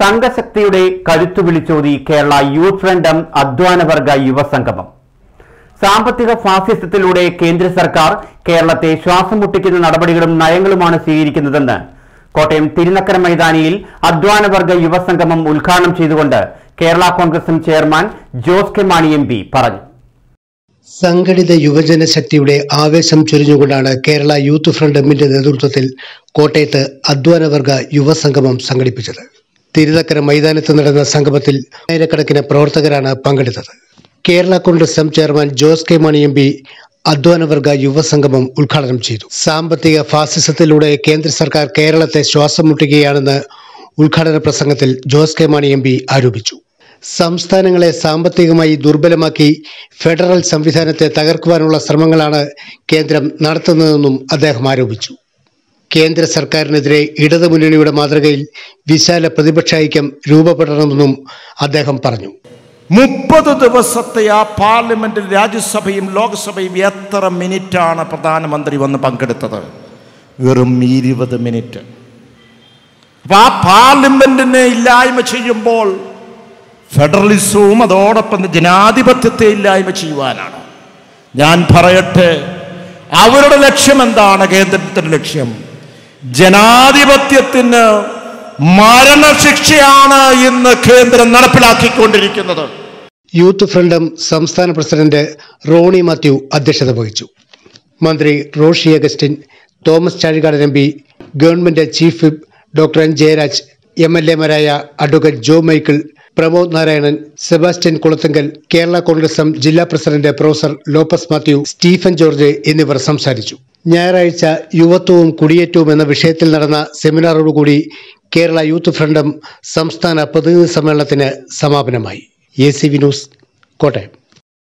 സംഘശക്തിയുടെ കരുത്തു വിളിച്ചോതി കേരള യൂത്ത് ഫ്രണ്ടം അധ്വാനവർഗ യുവസംഗമം സാമ്പത്തിക ഫാസിസത്തിലൂടെ കേന്ദ്ര സർക്കാർ കേരളത്തെ ശ്വാസം മുട്ടിക്കുന്ന നടപടികളും നയങ്ങളുമാണ് സ്വീകരിക്കുന്നതെന്ന് കോട്ടയം തിരുനക്കര മൈതാനിയിൽ അധ്വാനവർഗ യുവസംഗമം ഉദ്ഘാടനം ചെയ്തുകൊണ്ട് Kerala Congress M chairman Jose K Mani M P പറഞ്ഞു സംഘടിത യുവജന ശക്തിയുടെ ആവേശം ചൊരിഞ്ഞുകൊണ്ടാണ് കേരള യൂത്ത് ഫ്രണ്ട് എമ്മിന്റെ നേതൃത്വത്തിൽ കോട്ടയത്ത് അധ്വാനവർഗ യുവസംഗമം സംഘടിപ്പിച്ചത് തിരുനക്കര മൈതാനത്ത് നടന്ന സംഗമത്തിൽ ആയിരക്കണക്കിന് പ്രവർത്തകരാണ് പങ്കെടുത്തത് Kerala Congress M chairman Jose K Mani M P അധ്വാനവർഗ യുവസംഗമം ഉദ്ഘാടനം ചെയ്തു സാമ്പത്തിക ഫാസിസത്തിലൂടെ കേന്ദ്ര സർക്കാർ കേരളത്തെ ശ്വാസം മുട്ടുകയാണെന്ന് ഉദ്ഘാടന പ്രസംഗത്തിൽ Jose K Mani M P ആരോപിച്ചു സംസ്ഥാനങ്ങളെ സാമ്പത്തികമായി ദുർബലമാക്കി ഫെഡറൽ സംവിധാനത്തെ തകർക്കുവാനുള്ള ശ്രമങ്ങളാണ് കേന്ദ്രം നടത്തുന്നതെന്നും അദ്ദേഹം ആരോപിച്ചു കേന്ദ്ര സർക്കാരിനെതിരെ ഇടതുമുന്നണിയുടെ മാതൃകയിൽ വിശാല പ്രതിപക്ഷ ഐക്യം രൂപപ്പെടണമെന്നും അദ്ദേഹം പറഞ്ഞു മുപ്പത് ദിവസത്തെ ആ പാർലമെന്റിൽ രാജ്യസഭയും ലോക്സഭയും എത്ര മിനിറ്റാണ് പ്രധാനമന്ത്രി വന്ന് പങ്കെടുത്തത് വെറും ഇരുപത് മിനിറ്റ് അപ്പൊ ആ പാർലമെന്റിനെ ഇല്ലായ്മ ചെയ്യുമ്പോൾ ഫെഡറലിസവും അതോടൊപ്പം ജനാധിപത്യത്തെ ഇല്ലായ്മ ചെയ്യുവാനാണ് ഞാൻ പറയട്ടെ അവരുടെ ലക്ഷ്യം എന്താണ് കേന്ദ്രത്തിന്റെ ലക്ഷ്യം ജനാധിപത്യത്തിന് മരണശിക്ഷയാണ് ഇന്ന് കേന്ദ്രം നടപ്പിലാക്കിക്കൊണ്ടിരിക്കുന്നത് യൂത്ത് ഫ്രണ്ടം സംസ്ഥാന പ്രസിഡന്റ് റോണി മാത്യു അധ്യക്ഷത വഹിച്ചു മന്ത്രി Roshi Augustine Thomas Chazhikadan M P government chief whip doctor N Jayaraj M L എമാരായ advocate Jo Michael Pramod Narayanan Sebastian Kulathunkal Kerala Congress M ജില്ലാ പ്രസിഡന്റ് പ്രൊഫസർ ലോപ്പസ് മാത്യു സ്റ്റീഫൻ ജോർജ് എന്നിവർ സംസാരിച്ചു ഞായറാഴ്ച യുവത്വവും കുടിയേറ്റവും എന്ന വിഷയത്തിൽ നടന്ന സെമിനാറോടുകൂടി കേരള യൂത്ത് ഫ്രണ്ടം സംസ്ഥാന പ്രതിനിധി സമ്മേളനത്തിന് സമാപനമായി A C V news Kottayam